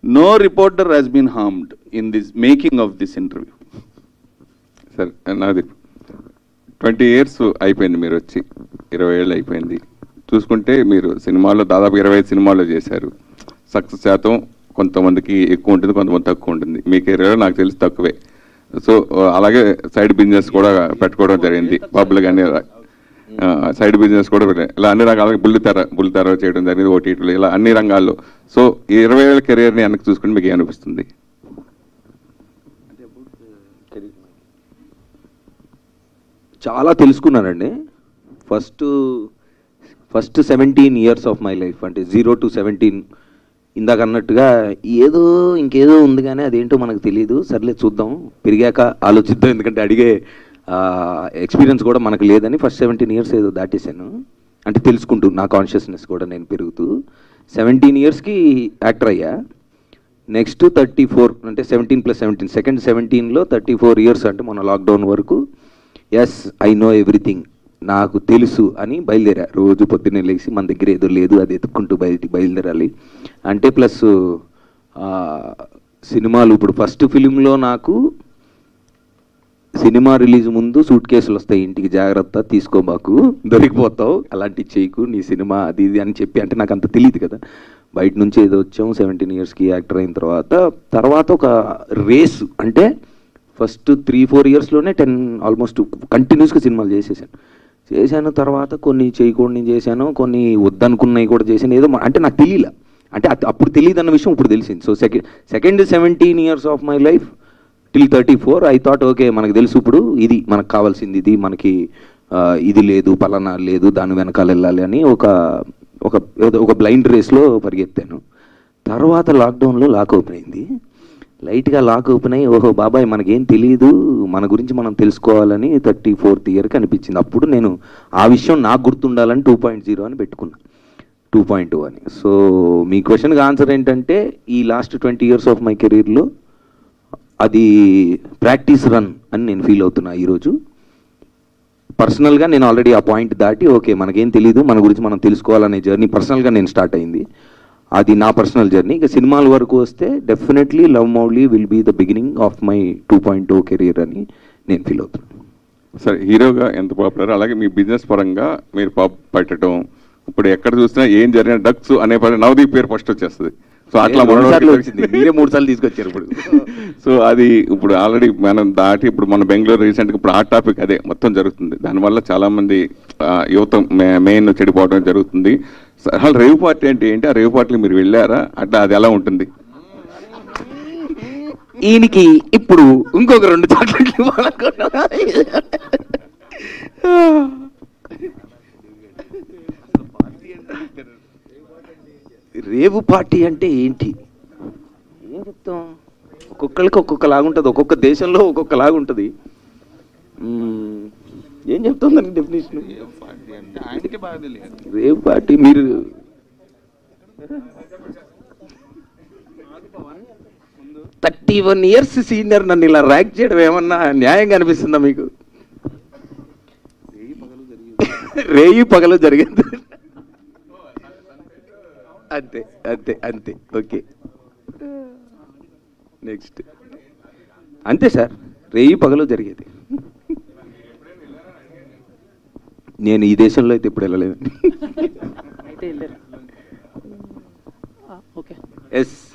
No reporter has been harmed in this making of this interview. Sir నాది twenty years అయిపోయింది మీరు వచ్చి ఇరవై ఏళ్ళు అయిపోయింది చూసుకుంటే మీరు సినిమాలో దాదాపు ఇరవై ఐదు సినిమాల్లో చేశారు సక్సెస్ శాతం కొంతమందికి ఎక్కువ ఉంటుంది కొంతమంది తక్కువ ఉంటుంది మీ కెరీర్ నాకు తెలిసి తక్కువే సో అలాగే సైడ్ బిజినెస్ కూడా పెట్టుకోవడం జరిగింది పబ్లు కానీ సైడ్ బిజినెస్ కూడా పెట్టారు. ఇలా అన్ని రకాలుగా బుల్లితెర బుల్లితెర చేయడం జరిగింది ఓటీటీలు ఇలా అన్ని రంగాల్లో సో ఈ ఇరవై ఏళ్ళ కెరీర్ని వెనక్కి చూసుకుని మీకు ఏమనిపిస్తుంది చాలా తెలుసుకున్నానండి first first seventeen years of my life అంటే జీరో టు సెవెంటీన్ ఇందాక అన్నట్టుగా ఏదో ఇంకేదో ఉంది కానీ అదేంటో మనకు తెలియదు సర్లే చూద్దాం పెరిగాక ఆలోచిద్దాం ఎందుకంటే అడిగే ఎక్స్పీరియన్స్ కూడా మనకు లేదని ఫస్ట్ సెవెంటీన్ ఇయర్స్ ఏదో దాటేశాను అంటే తెలుసుకుంటూ నా కాన్షియస్నెస్ కూడా నేను పెరుగుతూ సెవెంటీన్ ఇయర్స్కి యాక్టర్ అయ్యా నెక్స్ట్ థర్టీ ఫోర్ అంటే సెవెంటీన్ ప్లస్ సెవెంటీన్ సెకండ్ సెవెంటీన్లో థర్టీ ఫోర్ ఇయర్స్ అంటే మన లాక్డౌన్ వరకు ఎస్ ఐ నో ఎవ్రీథింగ్ నాకు తెలుసు అని బయలుదేరా రోజు పొద్దున్నే లేచి మన దగ్గర ఏదో లేదు అది ఎత్తుక్కుంటూ బయటికి బయలుదేరాలి అంటే ప్లస్ సినిమాలు ఇప్పుడు ఫస్ట్ ఫిలింలో నాకు సినిమా రిలీజ్ ముందు సూట్ కేసులు వస్తాయి ఇంటికి జాగ్రత్త తీసుకోబాకు దొరికిపోతావు అలాంటి చేయకు నీ సినిమా అది ఇది అని చెప్పి అంటే నాకు అంత తెలియదు కదా బయట నుంచి ఏదో వచ్చాం సెవెంటీన్ ఇయర్స్కి యాక్టర్ అయిన తర్వాత తర్వాత ఒక రేస్ అంటే ఫస్ట్ త్రీ ఫోర్ ఇయర్స్లోనే టెన్ ఆల్మోస్ట్ కంటిన్యూస్గా సినిమాలు చేసేసాను చేశాను తర్వాత కొన్ని చేయకూడని చేశాను కొన్ని వద్దనుకున్నవి కూడా చేశాను ఏదో మ- అంటే నాకు తెలియలే అంటే అత- అప్పుడు తెలియదు అన్న విషయం ఇప్పుడు తెలిసింది so second second seventeen years of my life till thirty four I thought okay మనకు తెలుసు ఇప్పుడు ఇది మనకు కావాల్సింది ఇది మనకి ఆ, ఇది లేదు పలానా లేదు దాని వెనకాల వెళ్ళాలి అని ఒక ఒక ఏదో ఒక బ్లైండ్ రేస్లో పరిగెత్తాను తర్వాత లాక్డౌన్లో లాక్ ఓపెన్ అయింది లైట్గా లాక్ ఓపెన్ అయ్యి ఓహో బాబాయ్ మనకేం తెలియదు మన గురించి మనం తెలుసుకోవాలని థర్టీ ఫోర్త్ ఇయర్కి అనిపించింది అప్పుడు నేను ఆ విషయం నాకు గుర్తుండాలని టూ పాయింట్ జీరో అని పెట్టుకున్నా టూ పాయింట్ టూ అని సో మీ క్వశ్చన్కి ఆన్సర్ ఏంటంటే ఈ last twenty years of my కెరీర్లో అది ప్రాక్టీస్ రన్ అని నేను ఫీల్ అవుతున్నా ఈరోజు పర్సనల్గా నేను ఆల్రెడీ ఆ పాయింట్ దాటి ఓకే మనకేం తెలియదు మన గురించి మనం తెలుసుకోవాలనే జర్నీ పర్సనల్గా నేను స్టార్ట్ అయింది అది నా పర్సనల్ జర్నీ ఇక సినిమాల వరకు వస్తే definitely love Mouli will be the beginning of my two point two career అని నేను ఫీల్ అవుతున్నాను సరే హీరోగా ఎంత పాపులర్ అలాగే మీ బిజినెస్ పరంగా మీరు పాప్ పెట్టడం ఇప్పుడు ఎక్కడ చూసినా ఏం జరిగిన డక్స్ అనే పని నవదీప్ పేరు ఫస్ట్ వచ్చేస్తుంది సో అట్లా మూడు సార్లు మనోడికి వచ్చింది మీరే మూడు సార్లు తీసుకొచ్చారు ఇప్పుడు సో అది ఇప్పుడు ఆల్రెడీ మనం దాటి ఇప్పుడు మన బెంగళూరు రీసెంట్గా ఇప్పుడు ఆ టాపిక్ అదే మొత్తం జరుగుతుంది దానివల్ల చాలా మంది ఆ, యువత మెయిన్ చెడిపోవడం జరుగుతుంది స- అసలు రేవు పార్టీ అంటే ఏంటి ఆ రేవు పార్టీకి మీరు వెళ్ళారా అట్లా అది ఎలా ఉంటుంది ఈయనకి ఇప్పుడు ఇంకొక రెండు చాక్లెట్లు ఇవ్వాలనుకున్నా రేవు పార్టీ అంటే ఏంటి ఏం చెప్తాం ఒక్కొక్కరికి ఒక్కొక్క లాగుంటుంది ఒక్కొక్క దేశంలో ఒక్కొక్క లాగుంటుంది మ్మ్. ఏం చెప్తాం దానికి డెఫినేషన్ రేవు పార్టీ మీరు థర్టీ వన్ ఇయర్స్ సీనియర్ నన్ను ఇలా ర్యాంక్ చేయడం ఏమన్నా న్యాయంగా అనిపిస్తుందా మీకు రేయి పగలు జరిగింది అంతే అంతే అంతే ఓకే నెక్స్ట్ అంతే సార్ రేయి పగలు జరిగేది నేను ఈ దేశంలో అయితే ఇప్పుడు వెళ్ళలేదు అయితే వెళ్ళారు ఓకే ఎస్